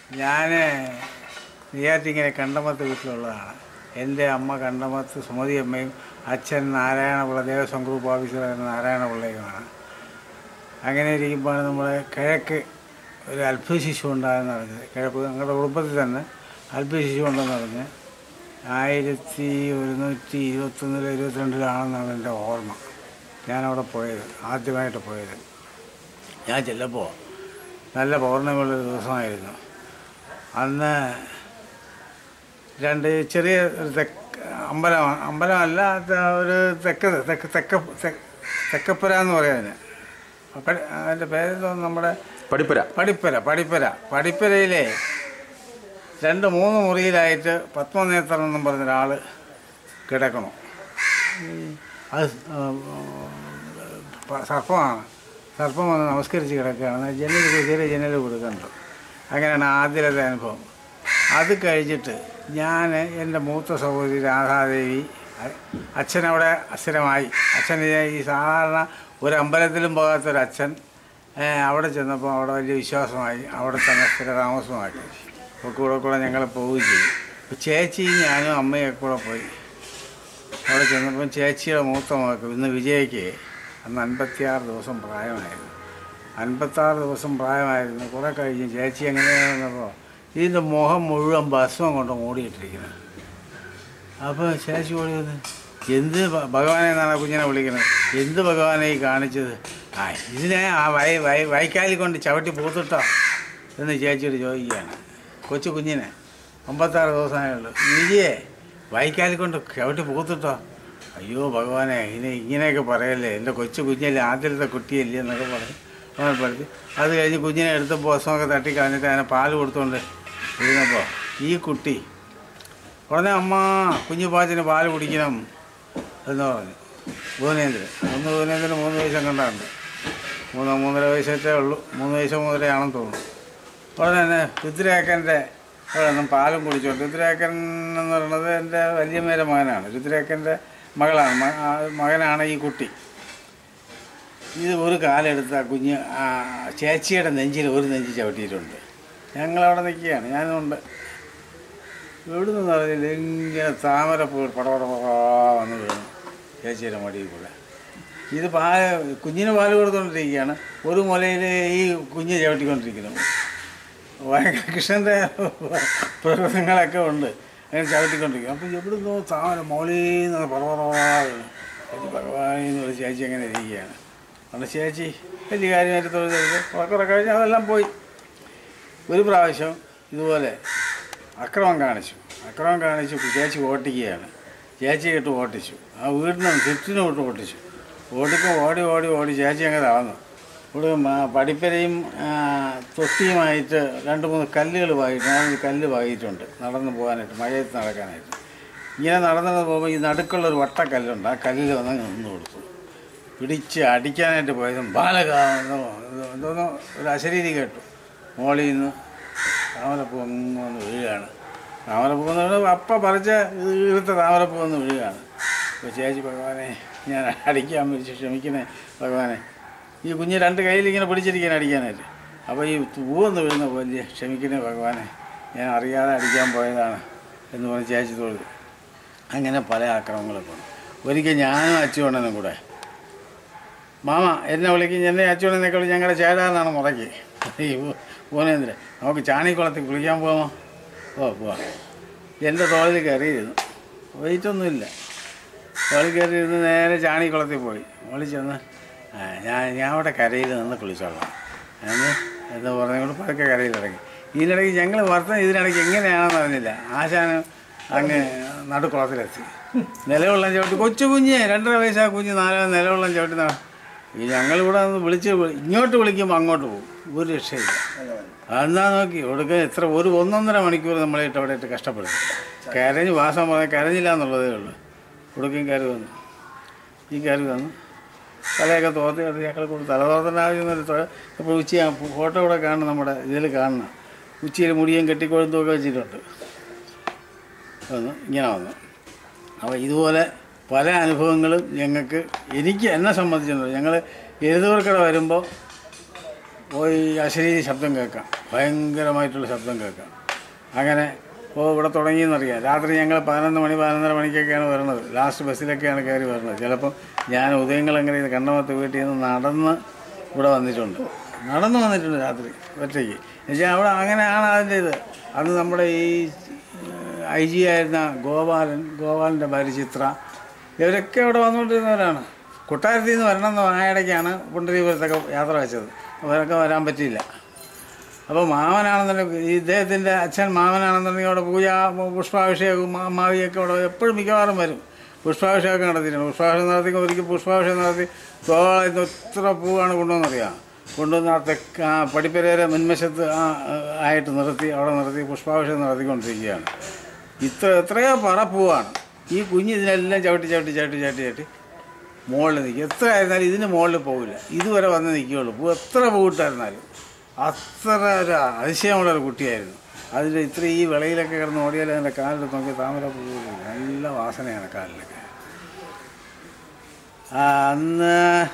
ഞാൻ നെയ്യാറ്റിങ്ങനെ കണ്ടമത്ത് വീട്ടിലുള്ളതാണ് എൻ്റെ അമ്മ കണ്ടമത്ത് സുമതി അമ്മയും അച്ഛൻ നാരായണപിള്ള ദേവസ്വം ഗ്രൂപ്പ് ഓഫീസറായിരുന്ന നാരായണപിള്ളയുമാണ് അങ്ങനെ ഇരിക്കുമ്പോഴാണ് നമ്മുടെ കിഴക്ക് ഒരു അത്ഭുത ശിശു ഉണ്ടായെന്ന് അറിഞ്ഞത് കിഴക്ക് ഞങ്ങളുടെ കുടുംബത്തിൽ തന്നെ അത്ഭുത ശിശു ഉണ്ടെന്ന് അറിഞ്ഞ് ആയിരത്തി ഒരുന്നൂറ്റി ഇരുപത്തൊന്നിലോ ഇരുപത്തിരണ്ടിലാണെന്നാണ് എൻ്റെ ഓർമ്മ ഞാനവിടെ പോയത് ആദ്യമായിട്ട് പോയത് ഞാൻ ചെല്ലപ്പോൾ നല്ല പൗർണമിയുള്ളൊരു ദിവസമായിരുന്നു അന്ന് രണ്ട് ചെറിയ ഒരു തെക്ക് അമ്പലം അമ്പലമല്ല അത് ഒരു തെക്ക് തെക്ക് തെക്ക തെക്ക് തെക്കപ്പുര എന്ന് പറയുന്നതിന് അപ്പോൾ അതിൻ്റെ പേരെന്തോ നമ്മുടെ പഠിപ്പുര പടിപ്പര പടിപ്പര പടിപ്പരയിലെ രണ്ട് മൂന്ന് മുറിയിലായിട്ട് പത്മനേത്രൻ എന്നും പറഞ്ഞ ഒരാൾ കിടക്കണം ഈ അത് പ- സർപ്പമാണ് സർപ്പം വന്ന് നമസ്കരിച്ച് കിടക്കുകയാണ് ജനൽ ചെറിയ ജനൽ കൊടുക്കുന്നുണ്ട് അങ്ങനെയാണ് ആദ്യത്തെ അനുഭവം അത് കഴിഞ്ഞിട്ട് ഞാൻ എൻ്റെ മൂത്ത സഹോദരി രാധാദേവി അ- അച്ഛനവിടെ അസ്ഥിരമായി അച്ഛൻ ഈ സാധാരണ ഒരു അമ്പലത്തിലും പോകാത്തൊരച്ഛൻ ഏ, അവിടെ ചെന്നപ്പോൾ അവിടെ വലിയ വിശ്വാസമായി അവിടെ തന്നെ സ്ഥിര താമസമാക്കി അപ്പോൾ കൂടെ കൂടെ ഞങ്ങൾ പോവുകയും ചെയ്യും അപ്പോൾ ചേച്ചിയും ഞാനും അമ്മയൊക്കെ കൂടെ പോയി അവിടെ ചെന്നപ്പം ചേച്ചിയുടെ മൂത്ത മകൾക്ക് ഇന്ന് വിജയ്ക്ക് അന്ന് അൻപത്തിയാറ് ദിവസം പ്രായമായിരുന്നു അൻപത്താറ് ദിവസം പ്രായമായിരുന്നു കുറേ കഴിഞ്ഞ് ചേച്ചി എങ്ങനെയാണെന്നപ്പോൾ ഇതിൻ്റെ മുഖം മുഴുവൻ ഭസ്മം കൊണ്ട് മൂടിയിട്ടിരിക്കുന്നത് അപ്പോൾ ചേച്ചി ഓടി വന്ന് എന്ത് ഭ- ഭഗവാനെ എന്നാണ് ആ കുഞ്ഞിനെ വിളിക്കുന്നത് എന്ത് ഭഗവാനെ ഈ കാണിച്ചത് ആ ഇതിനെ ആ വൈ വൈ വൈക്കാലി കൊണ്ട് ചവിട്ടി പൂത്തിട്ടോ എന്ന് ചേച്ചിയോട് ചോദിക്കുകയാണ് കൊച്ചു കുഞ്ഞിനെ അമ്പത്താറ് ദിവസമേ ഉള്ളൂ വിജയെ വൈക്കാലി കൊണ്ട് ചവിട്ടി പൂത്തിട്ടോ അയ്യോ ഭഗവാനെ ഇനി ഇങ്ങനെയൊക്കെ പറയല്ലേ എൻ്റെ കൊച്ചു കുഞ്ഞല്ലേ ആദ്യത്തെ കുട്ടിയല്ലേ എന്നൊക്കെ പറഞ്ഞ് ഓർമ്മപ്പെടുത്തി അത് കഴിഞ്ഞ് കുഞ്ഞിനെ എടുത്ത് ബോസമൊക്കെ തട്ടി കളഞ്ഞിട്ട് അതിനെ പാല് കൊടുത്തുകൊണ്ട് ഇരുന്നപ്പോൾ ഈ കുട്ടി ഉടനെ അമ്മ കുഞ്ഞു പാച്ചിന് പാല് കുടിക്കണം എന്ന് പറഞ്ഞു ഭുവനേന്ദ്രൻ ഒന്ന് ഭുവനേന്ദ്രൻ മൂന്ന് വയസ്സം കണ്ടാണ്ട് മൂന്ന് മൂന്നര വയസ്സേ ഉള്ളൂ മൂന്ന് വയസ്സോ മൂന്നരയാണെന്ന് തോന്നുന്നു ഉടനെ തന്നെ രുദ്രേക്കൻ്റെ അവിടെ നിന്നും പാലും കുടിച്ചോണ്ട് രുദ്രേക്കൻ എന്ന് പറയുന്നത് എൻ്റെ വല്യമ്മയുടെ മകനാണ് രുദ്രേക്കൻ്റെ മകളാണ് മ- ആ മകനാണ് ഈ കുട്ടി ഇത് ഒരു കാലെടുത്ത് ആ കുഞ്ഞ് ആ ചേച്ചിയുടെ നെഞ്ചിൽ ഒരു നെഞ്ച് ചവിട്ടിയിട്ടുണ്ട് ഞങ്ങളവിടെ നിൽക്കുകയാണ് ഞാനുണ്ട് എവിടെ നിന്ന് അറിയില്ല ഇങ്ങനെ താമര പൂ പടപട വന്ന് വീണു ചേച്ചിയുടെ മടിയിൽ കൂടെ ഇത് പാല് കുഞ്ഞിന് പാല് കൊടുത്തുകൊണ്ടിരിക്കുകയാണ് ഒരു മുലയിൽ ഈ കുഞ്ഞ് ചവിട്ടിക്കൊണ്ടിരിക്കുന്നു ഭയങ്കര കൃഷ്ണൻ്റെ പ്രകൃതങ്ങളൊക്കെ ഉണ്ട് അങ്ങനെ ചവിട്ടിക്കൊണ്ടിരിക്കും അപ്പോൾ എവിടുന്നോ താമര മോളീന്ന് പടപട ഭഗവാനെന്ന് ഒരു ചേച്ചി അങ്ങനെ ഇരിക്കുകയാണ് അതുകൊണ്ട് ചേച്ചി വലിയ കാര്യമായിട്ട് തൊഴിലെടുത്ത് കുറെ കുറെ കഴിഞ്ഞ് അതെല്ലാം പോയി ഒരു പ്രാവശ്യം ഇതുപോലെ അക്രമം കാണിച്ചു അക്രമം കാണിച്ചു ചേച്ചി ഓട്ടിക്കുകയാണ് ചേച്ചി ഇട്ട് ഓട്ടിച്ചു ആ വീടിന് ചുറ്റിനും ഇട്ട് ഓട്ടിച്ചു ഓടിക്കും ഓടി ഓടി ഓടി ചേച്ചി അങ്ങ് താന്നു ഇവിടെ മ- പടിപ്പരയും ആ, തൊട്ടിയുമായിട്ട് രണ്ട് മൂന്ന് കല്ലുകൾ വായിട്ട് നാലഞ്ച് കല്ല് വായിട്ടുണ്ട് നടന്നു പോകാനായിട്ട് മഴയത്ത് നടക്കാനായിട്ട് ഇങ്ങനെ നടന്നു പോകുമ്പോൾ ഈ നടുക്കുള്ള ഒരു വട്ടക്കല്ലുണ്ട് ആ കല്ലിൽ വന്ന് നിന്ന് കൊടുത്തു പിടിച്ച് അടിക്കാനായിട്ട് പോയതും ബാലക എന്തോന്നോ ഒരു അശരീരി കേട്ടു മോളിൽ നിന്ന് താമരപ്പൂ അങ്ങ് വന്ന് വീഴുകയാണ് താമരപ്പൂ എന്ന് പറയുന്നത് അപ്പ പറിച്ച ഇത് ഈർത്ത താമരപ്പൂ വന്ന് വീഴുകയാണ് അപ്പോൾ ചേച്ചി ഭഗവാനെ ഞാൻ അടിക്കാൻ വിളിച്ച് ക്ഷമിക്കണേ ഭഗവാനെ ഈ കുഞ്ഞ് രണ്ട് കയ്യിൽ ഇങ്ങനെ പിടിച്ചിരിക്കാൻ അടിക്കാനായിട്ട് അപ്പോൾ ഈ പൂവെന്ന് വീഴുന്ന പോലെ ക്ഷമിക്കണേ ഭഗവാനെ ഞാൻ അറിയാതെ അടിക്കാൻ പോയതാണ് എന്ന് പറഞ്ഞ് ചേച്ചി തൊഴുതു അങ്ങനെ പല ആക്രമങ്ങളൊക്കെ ഉണ്ട് ഒരിക്കൽ ഞാനും അച്ചുകൊണ്ടനും കൂടെ മാമ എന്നെ വിളിക്കും എന്നെ അച്ചുകൊണ്ടെന്നൊക്കെ വിളിച്ച് ഞങ്ങളുടെ ചേടാന്നാണ് മുറയ്ക്ക് ഈ പൂനേന്ദ്രൻ നമുക്ക് ചാണിക്കുളത്തിൽ കുളിക്കാൻ പോകാമോ ഓ പോവാം എൻ്റെ തോളിൽ കയറിയിരുന്നു വെയിറ്റൊന്നുമില്ല തോളിൽ കയറിയിരുന്ന് നേരെ ചാണിക്കുളത്തിൽ പോയി മോളിൽ ചെന്ന് ആ, ഞാൻ ഞാൻ അവിടെ കരയിൽ നിന്ന് കുളിച്ചോളാം എന്ന് എന്ന് പറഞ്ഞുകൊണ്ട് പതുക്കെ കരയിലിറങ്ങി ഇതിനിടയ്ക്ക് ഞങ്ങൾ വർത്തം ഇതിനിടയ്ക്ക് എങ്ങനെയാണെന്ന് അറിഞ്ഞില്ല ആശാന് അങ്ങ് നടുക്കുളത്തിലെത്തി നിലവെള്ളം ചവിട്ടി കൊച്ചു കുഞ്ഞ് രണ്ടര വയസ്സാ കുഞ്ഞ് നാലോ നിലവെള്ളം ചവിട്ടി നട- ഈ ഞങ്ങളിവിടെ ഒന്ന് വിളിച്ച് വി- ഇങ്ങോട്ട് വിളിക്കുമ്പോൾ അങ്ങോട്ട് പോകും ഒരു രക്ഷയില്ല അതെന്താ നോക്കി ഒടുക്ക എത്ര ഒരു ഒന്നൊന്നര മണിക്കൂർ നമ്മളായിട്ട് അവിടെ ഇട്ട് കഷ്ടപ്പെടും കരഞ്ഞ് വാസം പറഞ്ഞാൽ കരഞ്ഞില്ല എന്നുള്ളതേ ഉള്ളൂ ഒടുക്കും കയറി വന്നു ഈ കയറി വന്നു തലയൊക്കെ തോർത്തി അത് ഞങ്ങൾ കൊണ്ട് തല തോർത്തേണ്ട ആവശ്യമൊന്നുമില്ല തൊ- ഇപ്പോൾ ഉച്ച ഫോട്ടോ ഇവിടെ കാണണം നമ്മുടെ ഇതിൽ കാണണം ഉച്ചയിൽ മുടിയും കെട്ടിക്കൊഴുത്തുമൊക്കെ വെച്ചിട്ടുണ്ട് വന്നു ഇങ്ങനെ വന്നു അപ്പോൾ ഇതുപോലെ പല അനുഭവങ്ങളും ഞങ്ങൾക്ക് എനിക്ക് എന്നെ സംബന്ധിച്ചിട്ടുണ്ട് ഞങ്ങൾ എഴുതവർക്കട വരുമ്പോൾ പോയി അശരീരി ശബ്ദം കേൾക്കാം ഭയങ്കരമായിട്ടുള്ള ശബ്ദം കേൾക്കാം അങ്ങനെ ഓ ഇവിടെ തുടങ്ങിയെന്നറിയാം രാത്രി ഞങ്ങൾ പതിനൊന്ന് മണി പതിനൊന്നര മണിക്കൊക്കെയാണ് വരുന്നത് ലാസ്റ്റ് ബസ്സിലൊക്കെയാണ് കയറി വരുന്നത് ചിലപ്പം ഞാൻ ഉദയങ്ങളങ്ങനെ ഇത് കണ്ണമത്ത് വീട്ടിൽ നിന്ന് നടന്ന് ഇവിടെ വന്നിട്ടുണ്ട് നടന്ന് വന്നിട്ടുണ്ട് രാത്രി ഒറ്റയ്ക്ക് എന്നുവെച്ചാൽ അവിടെ അങ്ങനെയാണ് അതിൻ്റെ ഇത് അന്ന് നമ്മുടെ ഈ ഐ ജി ആയിരുന്ന ഗോപാലൻ ഗോപാലൻ്റെ ഭാര്യ ചിത്ര ഇവരൊക്കെ അവിടെ വന്നുകൊണ്ടിരുന്നവരാണ് കൊട്ടാരത്തിൽ നിന്ന് വരണം എന്ന് ആയിടയ്ക്കാണ് പുണ്ടരീപുരത്തൊക്കെ യാത്ര വെച്ചത് അവരൊക്കെ വരാൻ പറ്റിയില്ല അപ്പോൾ മാമനാണെന്നുണ്ടെങ്കിൽ ഈ ഇദ്ദേഹത്തിൻ്റെ അച്ഛൻ മാമനാണെന്നുണ്ടെങ്കിൽ അവിടെ പൂജ പുഷ്പാഭിഷേകവും മാ- മാവിയൊക്കെ അവിടെ എപ്പോഴും മിക്കവാറും വരും പുഷ്പാഭിഷേകമൊക്കെ നടത്തിയിട്ടുണ്ട് പുഷ്പാഭിഷേകം നടത്തി ഒരിക്കൽ പുഷ്പാഭിഷേകം നടത്തി ഗോവാളിൽ നിന്ന് എത്ര പൂവാണ് കൊണ്ടുവന്നറിയാം കൊണ്ടുവന്ന് ആ തെക്ക് ആ പടിപ്പരേരെ മുൻവശത്ത് ആ ആ, ആയിട്ട് നിർത്തി അവിടെ നിർത്തി പുഷ്പാഭിഷേകം നടത്തിക്കൊണ്ടിരിക്കുകയാണ് ഇത്ര എത്രയോ പറ പൂവാണ് ഈ കുഞ്ഞ് ഇതിനെല്ലാം ചവിട്ടി ചവിട്ടി ചവിട്ടി ചവിട്ടി ചവിട്ടി മുകളിൽ നിൽക്കും എത്ര ആയിരുന്നാലും ഇതിന് മുകളിൽ പോകില്ല ഇതുവരെ വന്ന് നിൽക്കുകയുള്ളൂ പൂ എത്ര പൂവിട്ടായിരുന്നാലും അത്ര ഒരു അതിശയമുള്ള ഒരു കുട്ടിയായിരുന്നു അതിൽ ഇത്ര ഈ വിളയിലൊക്കെ കിടന്ന് ഓടിയാൽ അതിൻ്റെ കാലിൽ നോക്കി താമര പൂ നല്ല വാസനയാണ് കാലിലൊക്കെ ആ, അന്ന്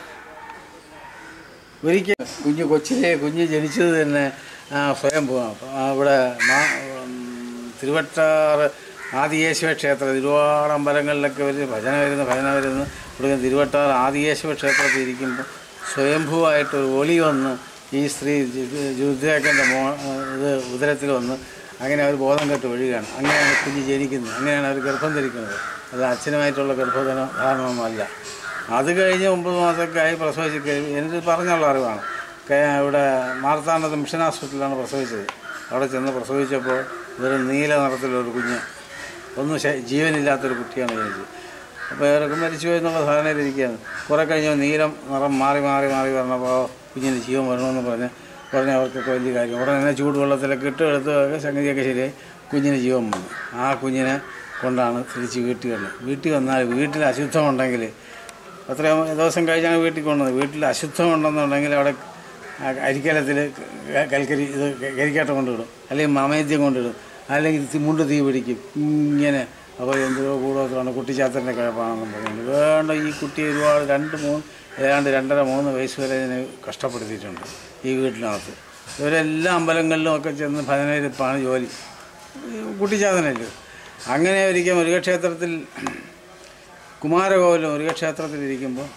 ഒരിക്കൽ കുഞ്ഞ് കൊച്ചിലെ കുഞ്ഞ് ജനിച്ചത് തന്നെ ആ, സ്വയം പോവാം അവിടെ മാ- ഉം, തിരുവട്ടാറ് ആദികേശവ ക്ഷേത്രം ഒരുപാട് അമ്പലങ്ങളിലൊക്കെ ഒരു ഭജന വരുന്നു ഭജന വരുന്നു ഇവിടെ തിരുവട്ടാറ് ആദികേശവ ക്ഷേത്രത്തിൽ ഇരിക്കുമ്പോൾ സ്വയംഭൂവായിട്ട് ഒരു ഒളി വന്ന് ഈ സ്ത്രീ രുദ്രേക്കൻ്റെ മോ ഇത് ഉദരത്തിൽ വന്ന് അങ്ങനെ അവർ ബോധം കെട്ട് ഒഴുകുകയാണ് അങ്ങനെയാണ് കുഞ്ഞ് ജനിക്കുന്നത് അങ്ങനെയാണ് അവർ ഗർഭം ധരിക്കുന്നത് അത് അച്ഛനുമായിട്ടുള്ള ഗർഭധാരണ ധാരണമൊന്നുമല്ല അത് കഴിഞ്ഞ് ഒമ്പത് മാസമൊക്കെ ആയി പ്രസവിച്ച് കഴിയും എനിക്ക് പറഞ്ഞുള്ള അറിവാണ് കേ- ഇവിടെ മാർത്താണ്ഡത്ത് മിഷൻ ഹോസ്പിറ്റലിലാണ് പ്രസവിച്ചത് അവിടെ ചെന്ന് പ്രസവിച്ചപ്പോൾ ഇതൊരു നീല നിറത്തിലൊരു കുഞ്ഞ് ഒന്നും ശ- ജീവനില്ലാത്തൊരു കുട്ടിയാണ് ജനിച്ചത് അപ്പോൾ ഇവരൊക്കെ മരിച്ചു പോയി എന്നുള്ള ധാരണയിലിരിക്കുകയാണ് കുറേ കഴിഞ്ഞ് നീലം നിറം മാറി മാറി മാറി വന്നപ്പോൾ കുഞ്ഞിന് ജീവൻ വരണമെന്ന് പറഞ്ഞ് പറഞ്ഞ് അവർക്കൊക്കെ വലിയ കാര്യം ഉടനെ തന്നെ ചൂടുവെള്ളത്തിലൊക്കെ ഇട്ട് എടുത്ത് സംഗതിയൊക്കെ ശരിയായി കുഞ്ഞിന് ജീവൻ വന്നു ആ കുഞ്ഞിനെ കൊണ്ടാണ് തിരിച്ച് വീട്ടിൽ വന്നത് വീട്ടിൽ വന്നാൽ വീട്ടിൽ അശുദ്ധമുണ്ടെങ്കിൽ അത്രയും ദിവസം കഴിഞ്ഞാണ് വീട്ടിൽ കൊണ്ടുവന്നത് വീട്ടിൽ അശുദ്ധം ഉണ്ടെന്നുണ്ടെങ്കിൽ അവിടെ ആ അരിക്കലത്തിൽ കൽക്കരി ഇത് കരിക്കാട്ടം കൊണ്ടിടും അല്ലെങ്കിൽ മമയദ്യം കൊണ്ടിടും അല്ലെങ്കിൽ തി- മുണ്ട് തീ പിടിക്കും ഇങ്ങനെ അപ്പോൾ എന്തോ കൂടുതലാണ് കുട്ടിച്ചാത്തൻ്റെ കിഴപ്പാണെന്നും പറയുന്നത് വേണ്ട ഈ കുട്ടി ഒരുപാട് രണ്ട് മൂന്ന് ഏതാണ്ട് രണ്ടര മൂന്ന് വയസ്സ് വരെ ഇതിനെ കഷ്ടപ്പെടുത്തിയിട്ടുണ്ട് ഈ വീട്ടിനകത്ത് ഇവരെല്ലാ അമ്പലങ്ങളിലും ഒക്കെ ചെന്ന് ഭജനയിലിപ്പാണ് ജോലി ഈ കുട്ടിച്ചാത്തനല്ലേ അങ്ങനെ ഒരിക്കൽ മുരുകക്ഷേത്രത്തിൽ കുമാരകോവിലും മുരുകക്ഷേത്രത്തിലിരിക്കുമ്പോൾ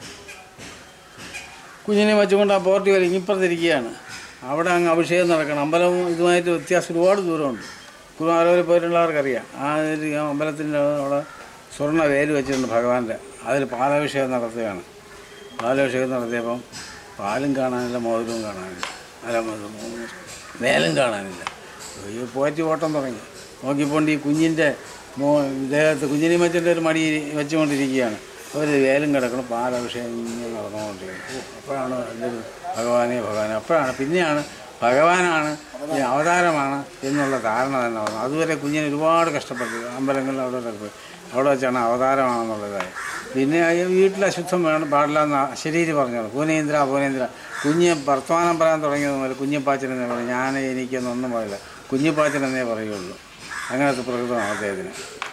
കുഞ്ഞിനെ വെച്ചുകൊണ്ട് ആ പോർട്ടി വരെ ഇപ്പുറത്തിരിക്കുകയാണ് അവിടെ അങ്ങ് അഭിഷേകം നടക്കണം അമ്പലവും ഇതുമായിട്ട് വ്യത്യാസം ഒരുപാട് ദൂരമുണ്ട് കുമാരകോവിൽ പോയിട്ടുള്ളവർക്കറിയാം ആ ഒരു ആ അമ്പലത്തിൻ്റെ അവിടെ സ്വർണ്ണ വേല് വെച്ചിട്ടുണ്ട് ഭഗവാന്റെ അതിൽ പാലാഭിഷേകം നടത്തുകയാണ് പാലാഭിഷേകം നടത്തിയപ്പം പാലും കാണാനില്ല മോതിരവും കാണാനില്ല അല്ല മോ- വേലും കാണാനില്ല ഈ പോറ്റി ഓട്ടം തുടങ്ങി നോക്കിപ്പോണ്ട് ഈ കുഞ്ഞിൻ്റെ മോ ദേഹത്ത് കുഞ്ഞിനി മച്ചൻ്റെ ഒരു മടി വെച്ചുകൊണ്ടിരിക്കുകയാണ് അവർ വേലും കിടക്കണം പാലഭിഷേകം ഇങ്ങനെ നടന്നുകൊണ്ടിരിക്കും ഓ, അപ്പോഴാണ് എല്ലാവരും ഭഗവാനെ ഭഗവാനെ അപ്പോഴാണ് പിന്നെയാണ് ഭഗവാനാണ് ഈ അവതാരമാണ് എന്നുള്ള ധാരണ തന്നെ വന്നത് അതുവരെ കുഞ്ഞിനെ ഒരുപാട് കഷ്ടപ്പെട്ടു അമ്പലങ്ങളിൽ അവിടെ ഇവിടെ പോയി അവിടെ വെച്ചാണ് അവതാരമാണെന്നുള്ളതായി പിന്നെ അയ്യോ വീട്ടിൽ അശുദ്ധം വേണം പാടില്ല എന്ന് ശരീരി പറഞ്ഞോളൂ പൂനേന്ദ്ര പൂനേന്ദ്ര കുഞ്ഞ് വർത്തമാനം പറയാൻ തുടങ്ങിയത് മുതൽ കുഞ്ഞിപ്പാച്ചൻ എന്നേ പറയും ഞാൻ എനിക്കൊന്നും പറയില്ല കുഞ്ഞിപ്പാച്ചൻ എന്നേ പറയുള്ളൂ അങ്ങനത്തെ പ്രകൃതമാണ് അദ്ദേഹത്തിന്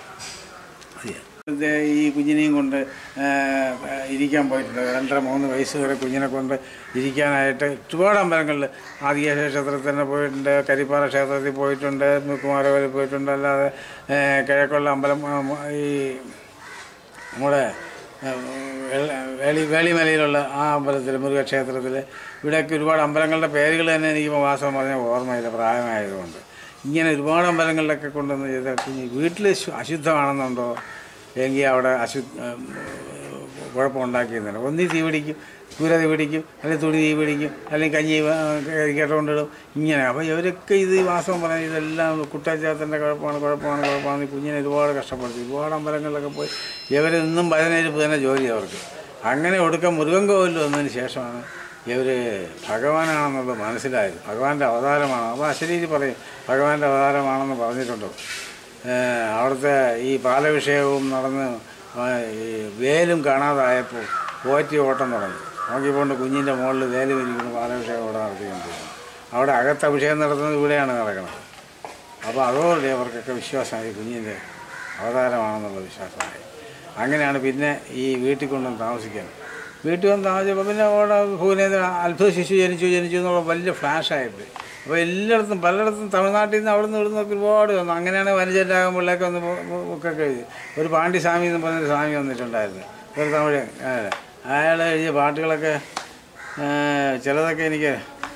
അതെയോ. ഇത് ഈ കുഞ്ഞിനെയും കൊണ്ട് ആ, ഇരിക്കാൻ പോയിട്ടുണ്ട് രണ്ടര മൂന്ന് വയസ്സ് വരെ കുഞ്ഞിനെ കൊണ്ട് ഇരിക്കാനായിട്ട് ഒരുപാട് അമ്പലങ്ങളിൽ ആദികേശ ക്ഷേത്രത്തിൽ തന്നെ പോയിട്ടുണ്ട് കരിപ്പാറ ക്ഷേത്രത്തിൽ പോയിട്ടുണ്ട് കുമാരകോവിൽ പോയിട്ടുണ്ട് അല്ലാതെ ആ, കിഴക്കുള്ള അമ്പലം ആ, ഈ നമ്മുടെ ആ, വെള്ള- വേളി വേളിമലയിലുള്ള ആ അമ്പലത്തിൽ മുരുകക്ഷേത്രത്തിൽ ഇവിടെയൊക്കെ ഒരുപാട് അമ്പലങ്ങളുടെ പേരുകൾ തന്നെ എനിക്ക് ഇപ്പോൾ വാസം പറഞ്ഞ ഓർമ്മയില്ല പ്രായമായതുകൊണ്ട് ഇങ്ങനെ ഒരുപാട് അമ്പലങ്ങളിലൊക്കെ കൊണ്ടുവന്ന് ചെയ്ത കുഞ്ഞ് വീട്ടിൽ ശു- അശുദ്ധമാണെന്നുണ്ടോ എങ്കിൽ അവിടെ അശു കുഴപ്പമുണ്ടാക്കിയെന്നില്ല ഒന്നീ തീ പിടിക്കും കൂര തീ പിടിക്കും അല്ലെങ്കിൽ തുണി തീ പിടിക്കും അല്ലെങ്കിൽ കഞ്ഞി കേട്ടുകൊണ്ടിടും ഇങ്ങനെ അപ്പോൾ ഇവരൊക്കെ ഇത് ഈ വാസം പറഞ്ഞ ഇതെല്ലാം കുട്ടാച്ചാത്തൻ്റെ കുഴപ്പമാണ് കുഴപ്പമാണ് കുഴപ്പമാണ് ഈ കുഞ്ഞിനെ ഒരുപാട് കഷ്ടപ്പെടുത്തി ഒരുപാട് അമ്പലങ്ങളിലൊക്കെ പോയി ഇവർ ഇന്നും ഭജനയിരിപ്പ് തന്നെ ജോലി അവർക്ക് അങ്ങനെ ഒടുക്കം മുരുകൻ കോവിലിൽ വന്നതിന് ശേഷമാണ് ഇവർ ഭഗവാനാണെന്നുള്ളത് മനസ്സിലായത് ഭഗവാന്റെ അവതാരമാണ് അപ്പോൾ അശരീരി പറയും ഭഗവാന്റെ അവതാരമാണെന്ന് പറഞ്ഞിട്ടുണ്ട് ഏഹ് അവിടുത്തെ ഈ പാലഭിഷേകവും നടന്ന് ആ ഈ വേലും കാണാതായപ്പോൾ പോറ്റി ഓട്ടം തുടങ്ങി നോക്കിക്കൊണ്ട് കുഞ്ഞിൻ്റെ മുകളിൽ വേല് വിരിക്കുന്ന പാലഭിഷേകം ഇവിടെ നടത്തിക്കൊണ്ടിരിക്കുന്നു അവിടെ അകത്ത് അഭിഷേകം നടത്തുന്നത് ഇവിടെയാണ് നടക്കുന്നത് അപ്പോൾ അതോടെ അവർക്കൊക്കെ വിശ്വാസമായി കുഞ്ഞിൻ്റെ അവതാരമാണെന്നുള്ള വിശ്വാസമായി അങ്ങനെയാണ് പിന്നെ ഈ വീട്ടിൽ കൊണ്ടുവന്ന് താമസിക്കാൻ വീട്ടിൽ വന്ന് താമസിച്ചപ്പോൾ പിന്നെ അവിടെ ഭൂനേന്ദ്ര അത്ഭുത ശിശു ജനിച്ചു ജനിച്ചു എന്നുള്ള വലിയ ഫ്ലാഷായിപ്പോയി അപ്പോൾ എല്ലായിടത്തും പലയിടത്തും തമിഴ്നാട്ടിൽ നിന്ന് അവിടെ നിന്ന് ഇവിടെ നിന്നൊക്കെ ഒരുപാട് വന്നു അങ്ങനെയാണ് വനജരാഗം പിള്ളേർക്ക് വന്ന് ഒക്കെ എഴുതി ഒരു പാണ്ഡിസ്വാമി എന്ന് പറഞ്ഞൊരു സ്വാമി വന്നിട്ടുണ്ടായിരുന്നു ഒരു തമിഴ് അയാൾ എഴുതിയ പാട്ടുകളൊക്കെ ആ, ചിലതൊക്കെ എനിക്ക്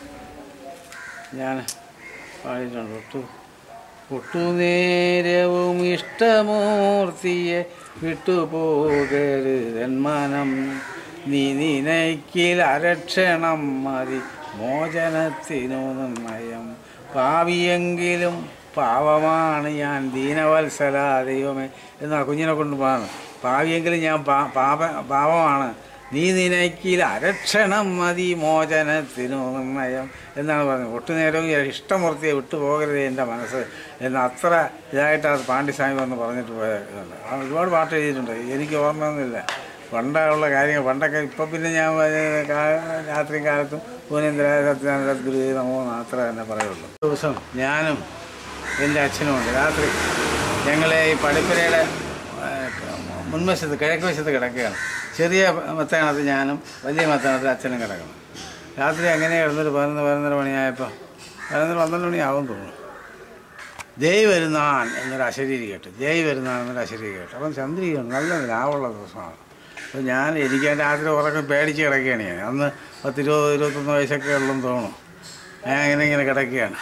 ഞാൻ പാടിയിട്ടുണ്ട് ഒട്ടു ഒട്ടു നേരവും ഇഷ്ടമൂർത്തിയെ വിട്ടുപോകരുതൻ മനം നീ നിനക്കിൽ അരക്ഷണം മതി മോചനത്തിനു നിർണയം പാവിയെങ്കിലും പാവമാണ് ഞാൻ ദീനവത്സല ദൈവമേ എന്നാ കുഞ്ഞിനെ കൊണ്ട് പറഞ്ഞു പാവിയെങ്കിലും ഞാൻ പാ പാപ പാവമാണ് നീ നിനക്കിൽ അരക്ഷണം മതി മോചനത്തിനു നിർണയം എന്നാണ് പറഞ്ഞത് ഒട്ടുനേരവും ഈ ഇഷ്ടമൂർത്തിയെ വിട്ടുപോകരുത് എൻ്റെ മനസ്സ് എന്ന് അത്ര ഇതായിട്ട് അത് പാണ്ഡിസ്വാമി വന്ന് പറഞ്ഞിട്ട് പോയതുണ്ട് ആ ഒരുപാട് പാട്ട് എഴുതിയിട്ടുണ്ട് എനിക്ക് ഓർമ്മയൊന്നുമില്ല പണ്ടുള്ള കാര്യങ്ങൾ പണ്ടൊക്കെ ഇപ്പം പിന്നെ ഞാൻ വ- കാ- രാത്രി കാലത്തും പൂനേന്ദ്ര സത്യാനന്ദ ഗുരു നമോ അത്ര തന്നെ പറയുള്ളൂ ദിവസം ഞാനും എൻ്റെ അച്ഛനുമുണ്ട് രാത്രി ഞങ്ങളെ ഈ പടിപ്പുരയുടെ ആ, മുൻവശത്ത് കിഴക്ക് വശത്ത് കിടക്കുകയാണ് ചെറിയ മെത്താനത്ത് ഞാനും വലിയ മെത്താനത്ത് അച്ഛനും കിടക്കണം രാത്രി അങ്ങനെ കിടന്നൊരു പതിനൊന്ന് പതിനൊന്നര മണിയായപ്പോൾ പതിനൊന്നര പന്ത്രണ്ട് മണിയാവും തോന്നുന്നു ജയ് വരുന്നാൻ എന്നൊരു അശരീരി കേട്ടു ജയ് വരുന്നാൻ എന്നൊരു അശരീരി കേട്ടു അപ്പം ചന്ദ്രികയാണ് നല്ല ലാഭമുള്ള ദിവസമാണ് അപ്പോൾ ഞാൻ എനിക്ക് രാത്രി ഉറക്കം പേടിച്ച് കിടക്കുകയാണ് ഞാൻ അന്ന് പത്ത് ഇരുപത് ഇരുപത്തൊന്ന് വയസ്സൊക്കെ ഉള്ളെന്ന് തോന്നുന്നു ഞാൻ ഇങ്ങനെ ഇങ്ങനെ കിടക്കുകയാണ്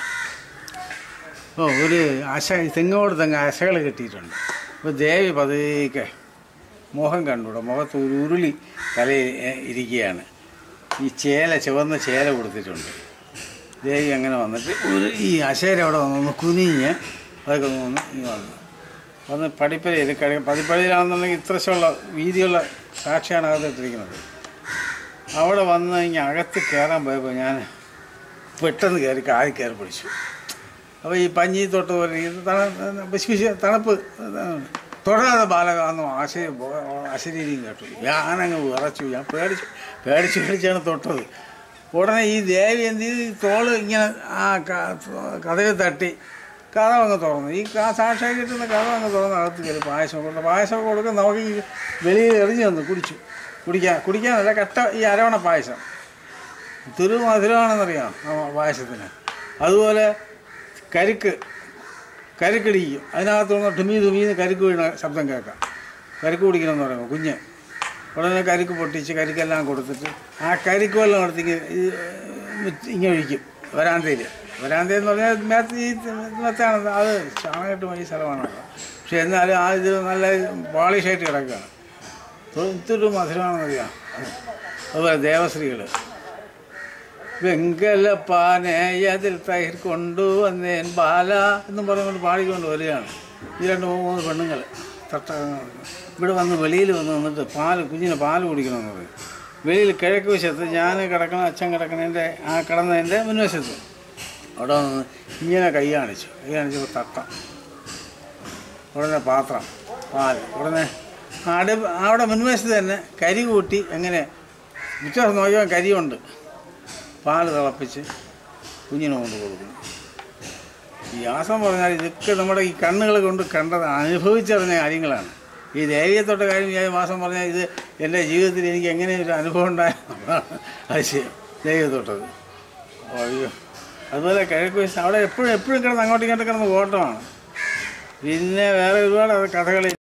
ഓ ഒരു അശ തെങ്ങോട് തെങ്ങ് അശകൾ കെട്ടിയിട്ടുണ്ട് അപ്പോൾ ദേവി പതുക്കെ മുഖം കണ്ടുകൂടെ മുഖത്ത് ഒരു ഉരുളി തലയിൽ ഏ- ഇരിക്കുകയാണ് ഈ ചേല ചുവന്ന ചേല കൊടുത്തിട്ടുണ്ട് ദേവി അങ്ങനെ വന്നിട്ട് ഒരു ഈ അശേര അവിടെ വന്ന് കുനിഞ്ഞ് അതൊക്കെ ഒന്ന് ഈ വന്നു വന്ന് പടിപ്പരയിൽ കഴി പതിപ്പടിയിലാണെന്നുണ്ടെങ്കിൽ ഇത്രശമുള്ള വീതിയുള്ള സാക്ഷിയാണ് അകത്തിട്ടിരിക്കുന്നത് അവിടെ വന്ന് ഇങ്ങനെ അകത്ത് കയറാൻ പോയപ്പോൾ ഞാൻ പെട്ടെന്ന് കയറി കാതി കയറി പിടിച്ചു അപ്പോൾ ഈ പഞ്ഞി തൊട്ട് പോലെ ഇത് തണ ബിസ്ബിസ് തണുപ്പ് തൊടാതെ ബാലകാന്നും ആശ അശരീരിയും കേട്ടു ഞാനങ്ങ് വിറച്ചു ഞാൻ പേടിച്ചു പേടിച്ച് പേടിച്ചാണ് തൊട്ടത് ഉടനെ ഈ ദേവി എന്ത് ചെയ്തു ഈ തോള് ഇങ്ങനെ ആ കഥകൾ തട്ടി കഥ അങ്ങ് തുറന്നു ഈ കാ സാക്ഷായി കിട്ടുന്ന കഥ അങ്ങ് തുറന്ന് അകത്ത് കയറി പായസം കൊടുത്തു പായസം കൊടുക്കും നമുക്ക് ഈ വെളിയിൽ എറിഞ്ഞു തന്നു കുടിച്ചു കുടിക്കാൻ കുടിക്കാനല്ല കട്ട ഈ അരവണ പായസം തിരു മധുരമാണെന്നറിയാം ആ പായസത്തിന് അതുപോലെ കരിക്ക് കരിക്കടിക്കും അതിനകത്തുനിന്ന് ടുമി തുമീന്ന് കരിക്ക് വീണ ശബ്ദം കേൾക്കാം കരിക്ക് കുടിക്കണമെന്ന് പറയുമ്പോൾ കുഞ്ഞ് ഉടനെ കരിക്ക് പൊട്ടിച്ച് കരിക്കെല്ലാം കൊടുത്തിട്ട് ആ കരിക്ക് വെള്ളം എടുത്തേക്ക് ഇങ്ങനെ ഒഴിക്കും വരാന്തയിൽ വരാന്തയിൽ എന്ന് പറഞ്ഞാൽ മേത്ത് ഈ മെത്താണ് അത് ചാണകട്ട് വഴി സ്ഥലമാണ് അവിടെ. പക്ഷെ എന്നാലും ആ ഇത് നല്ല പോളിഷായിട്ട് കിടക്കുകയാണ് തൊഴുത്തൊരു മധുരമാണെന്നറിയാം അതുപോലെ ദേവശ്രീകൾ വെങ്കലപ്പാനയതിൽ തൈർ കൊണ്ടുവന്നേൻ ബാല എന്നും പറഞ്ഞുകൊണ്ട് പാടിക്കൊണ്ട് വരികയാണ് ഈ രണ്ട് മൂന്ന് പെണ്ണുങ്ങൾ തട്ട ഇവിടെ വന്ന് വെളിയിൽ വന്ന് നിന്നിട്ട് പാല് കുഞ്ഞിന് പാല് കുടിക്കണമെന്ന് പറയും വെളിയിൽ കിഴക്ക് വശത്ത് ഞാൻ കിടക്കണ അച്ഛൻ കിടക്കണതിൻ്റെ ആ കിടന്നതിൻ്റെ മുൻവശത്ത് അവിടെ വന്ന് ഇങ്ങനെ കൈ കാണിച്ചു കൈ കാണിച്ചപ്പോൾ തട്ട ഉടനെ പാത്രം പാൽ ഉടനെ അടു അവിടെ മുൻവശത്ത് തന്നെ കരി കൂട്ടി എങ്ങനെ വ്യത്യാസം നോക്കിയാൽ കരിയുണ്ട് പാൽ തിളപ്പിച്ച് കുഞ്ഞിന് കൊണ്ട് കൊടുക്കും ഈ ആസം പറഞ്ഞാൽ ഇതൊക്കെ നമ്മുടെ ഈ കണ്ണുകൾ കൊണ്ട് കണ്ടത് അനുഭവിച്ചറിഞ്ഞ കാര്യങ്ങളാണ് ഈ ദേവിയത്തൊട്ട കാര്യം ഞാൻ മാസം പറഞ്ഞാൽ ഇത് എൻ്റെ ജീവിതത്തിൽ എനിക്ക് എങ്ങനെ ഒരു അനുഭവം ഉണ്ടായതാണ് അതിശയം ദേവിയത്തൊട്ടത് അയ്യോ അതുപോലെ കിഴക്ക് വശം അവിടെ എപ്പോഴും എപ്പോഴും കിടന്ന് അങ്ങോട്ടും ഇങ്ങോട്ടും കിടന്ന് ഓട്ടമാണ് പിന്നെ വേറെ ഒരുപാട് കഥകൾ